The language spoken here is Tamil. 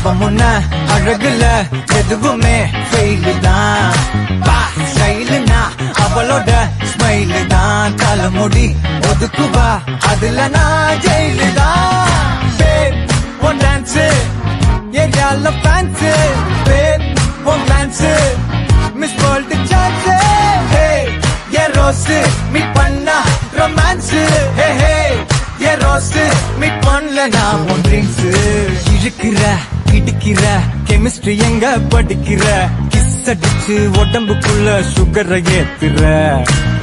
அவ முன்ன அழகுல எதுவுமே ஃபெயிலு தான் பா ஸ்டைலுனா அவளோட ஸ்மைலு தான் தலைமுடி ஒதுக்குவா அதுல நான் ஜெயிலு தான் பேப் ஒன் டான்ஸ் ஏரியால fans babe one dance miss world chance hey a rose meet பண்ணா romance hey hey a rose meet பண்ணல நான் உன் ட்ரீம்ஸ் இழுக்கிற இடிக்கிற கெமிஸ்ட்ரி எங்க படிக்கிற கிஸ் அடிச்சு உடம்புக்குள்ள சுகரை ஏத்துற